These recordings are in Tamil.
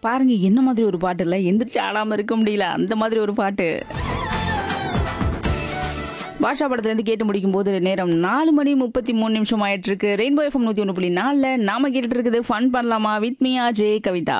பாருங்க என்ன மாதிரி ஒரு பாட்டு இல்ல எந்திரிச்சு ஆடாம இருக்க முடியல அந்த மாதிரி ஒரு பாட்டு பாஷா படத்துல இருந்து கேட்டு முடிக்கும் போது நேரம் நாலு மணி முப்பத்தி மூணு நிமிஷம் ஆயிட்டு இருக்கு ரெயின்போ எஃப்எம் நூத்தி ஒன்று புள்ளி நாலுல நாம கேட்டுட்டு இருக்குது ஃபன் பண்ணலாமா வித் மீ ஜே கவிதா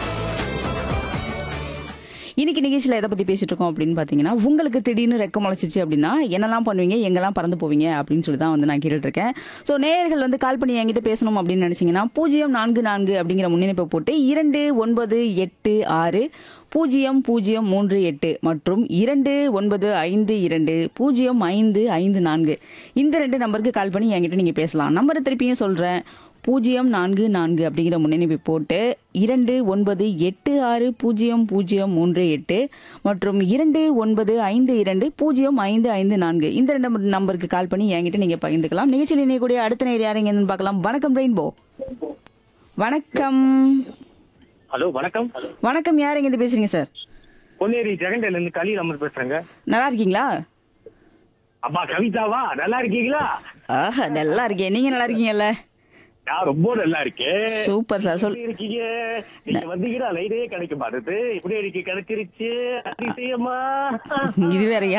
இன்னைக்கு நிகழ்ச்சியில் எதை பற்றி பேசிட்டு இருக்கோம் அப்படின்னு பார்த்தீங்கன்னா உங்களுக்கு திடீர்னு ரெக்க முளைச்சிச்சு அப்படின்னா என்னெல்லாம் பண்ணுவீங்க எங்கெல்லாம் பறந்து போவீங்க அப்படின்னு சொல்லி தான் வந்து நான் கேட்டுட்டு இருக்கேன் ஸோ நேயர்கள் வந்து கால் பண்ணி என்கிட்ட பேசணும் அப்படின்னு நினச்சிங்கன்னா பூஜ்ஜியம் நான்கு நான்கு அப்படிங்கிற முன்னிணைப்பை போட்டு இரண்டு ஒன்பது எட்டு ஆறு பூஜ்ஜியம் பூஜ்ஜியம் மூன்று எட்டு மற்றும் இரண்டு ஒன்பது ஐந்து இரண்டு பூஜ்ஜியம் ஐந்து ஐந்து நான்கு இந்த ரெண்டு நம்பருக்கு கால் பண்ணி என்கிட்ட நீங்கள் பேசலாம் நம்பரை திருப்பியும் சொல்கிறேன் பூஜ்ஜியம் நான்கு நான்கு அப்படிங்கிற முன்னணிப்பை போட்டு இரண்டு ஒன்பது எட்டு ஆறு பூஜ்ஜியம் பூஜ்ஜியம் மூன்று எட்டு மற்றும் இரண்டு ஒன்பது ஐந்து இரண்டு பூஜ்ஜியம் ஐந்து ஐந்து நான்கு இந்த ரெண்டு நம்பர்- நம்பருக்கு கால் பண்ணி என்கிட்ட நீங்க பகிர்ந்துக்கலாம் நிகழ்ச்சியில் இணையக்கூடிய அடுத்த நேர் யாருங்க என்னன்னு பார்க்கலாம் வணக்கம் ரெயின்போ வணக்கம் ஹலோ வணக்கம் வணக்கம் யார் எங்க பேசுறீங்க சார் பொன்னேரி ஜெகண்டையில இருந்து கலீல் அமர் பேசுறேங்க நல்லா இருக்கீங்களா அம்மா கவிதாவா நல்லா இருக்கீங்களா ஆஹா நல்லா இருக்கேன் நீங்க நல்லா இருக்கீங்கல்ல நான் ரொம்ப நல்லா இருக்கேன் சூப்பர் சார் சொல் எப்படி இருக்கீங்க நீங்க வந்தீங்கன்னா லைனே கிடைக்க மாட்டேது இப்படி இருக்கு கிடைச்சிருச்சு அதிசயமா இது வேறயா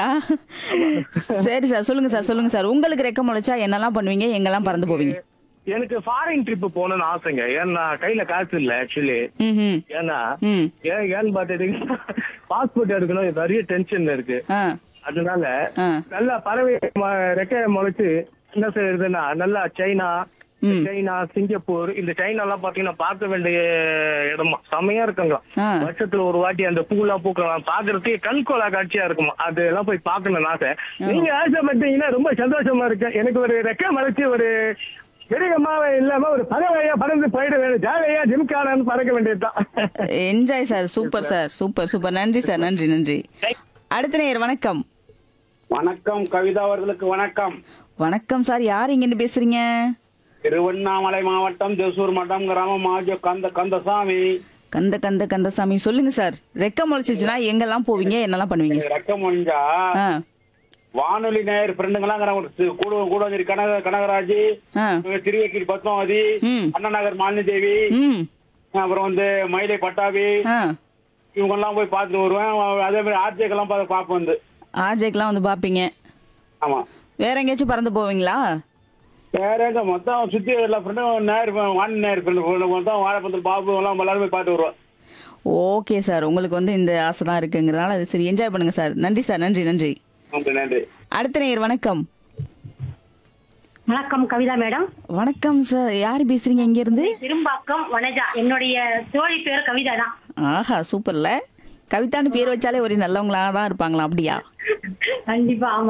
சரி சார் சொல்லுங்க சார் சொல்லுங்க சார் உங்களுக்கு ரெக்க முளைச்சா என்னெல்லாம் பண்ணுவீங்க எங்கெல்லாம் பறந்து போவீங்க எனக்கு ஃபாரின் ட்ரிப் போகணும்னு ஆசைங்க ஏன்னா கையில காசு இல்ல ஆக்சுவலி ம் ஏன்னா ம் ஏன் ஏன்னு பாத்துட்டீங்கன்னா பாஸ்போர்ட் எடுக்கணும் நிறைய டென்ஷன் இருக்கு ஆ அதனால ஆ நல்லா பறவை ம- ரெக்கைய முளைச்சு என்ன செய்யறதுன்னா நல்லா சைனா ம். சைனா சிங்கப்பூர் இந்த சைனா எல்லாம் பாத்தீங்கன்னா பார்க்க வேண்டிய இடமா செமையா இருக்குங்க ஆ வருஷத்துல ஒரு வாட்டி அந்த பூலாம் பூக்கலாம் பாக்குறதுக்கு கண்கோலா காட்சியா இருக்குமா அது எல்லாம் போய் பாக்கணும்னு ஆசை நீங்க ஆசைப்பட்டீங்கன்னா ரொம்ப சந்தோஷமா இருக்கு எனக்கு ஒரு ரெக்கை மலைச்சு ஒரு மிருகமாவே இல்லாம ஒரு பறவையா பறந்து போயிட வேண்டிய ஜாலியா ஜிம்கானு பறக்க வேண்டியதுதான் enjoy sir super sir super super நன்றி சார் நன்றி நன்றி அடுத்த நேயர் வணக்கம் வணக்கம் கவிதா அவர்களுக்கு வணக்கம் வணக்கம் சார் யார் இங்கிருந்து பேசுறீங்க திருவண்ணாமலை மாவட்டம் ஜெசூர் மட்டம் கிராமம் மாஜோ கந்த கந்தசாமி கந்த கந்த கந்தசாமி சொல்லுங்க சார் ரெக்க முளைச்சிச்சுன்னா எங்கெல்லாம் போவீங்க என்னெல்லாம் பண்ணுவீங்க ரெக்கம் முடிஞ்சா ஆ வானொலி நேயர் ஃப்ரெண்டுங்கெல்லாம் கூட கூட வந்து கனக கனகராஜ் ஆ திருவக்கீர் பத்மாவதி ம் அண்ணா நகர் மாலினி தேவி ம் அப்புறம் வந்து மயிலை பட்டாபி ஆ இவங்க எல்லாம் போய் பார்த்துட்டு வருவேன் அதே மாதிரி ஆர்ஜேக்கெல்லாம் பார்த்து பார்ப்பேன் வந்து ஆர்ஜேக்கெல்லாம் வந்து பார்ப்பீங்க ஆமா வேற எங்கேயாச்சும் பறந்து போவீங்களா வேற எங்க மொத்தம் சுத்தி எல்லா ஃப்ரெண்டும் நேர் வான் நேர் ஃப்ரெண்டு மொத்தம் வாழைப்பந்தல் பாபு எல்லாம் எல்லாரும் போய் பார்த்து வருவோம் ஓகே சார் உங்களுக்கு வந்து இந்த ஆசை தான் இருக்குங்கிறனால அது சரி என்ஜாய் பண்ணுங்க சார் நன்றி சார் நன்றி நன்றி நன்றி நன்றி அடுத்த நேயர் வணக்கம் வணக்கம் கவிதா மேடம் வணக்கம் சார் யார் பேசுறீங்க இங்க இருந்து திரும்பாக்கம் வனஜா என்னுடைய தோழி பேர் கவிதா தான் ஆஹா சூப்பர்ல கவிதான்னு பேர் வச்சாலே ஒரு நல்லவங்களா தான் இருப்பாங்களா அப்படியா கண்டிப்பா ஆமா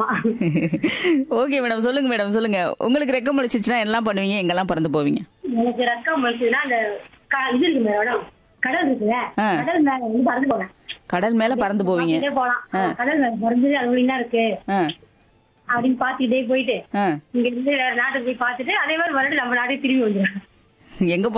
ஓகே மேடம் சொல்லுங்க மேடம் சொல்லுங்க உங்களுக்கு ரெக்கம் முளைச்சிச்சுன்னா எல்லாம் பண்ணுவீங்க எங்கெல்லாம் பறந்து போவீங்க எனக்கு ரக்கம் வச்சுன்னா அந்த க- இது இருக்கு மேடம் கடல் இருக்குல்ல ஆ. கடல் மேல வந்து பறந்து போவேன் கடல் மேல பறந்து போவீங்க பார்த்துட்டே போலாம் கடல் மேல பறந்து அது என்ன இருக்கு ஆ அப்படின்னு பாத்துட்டே போயிட்டு ஆ இங்க இருந்து வேற நாட்டுக்கு போய் பார்த்துட்டு அதே மாதிரி மறுபடியும் நம்ம நாட்டுக்கு திரும்பி வந்துடும் எங்க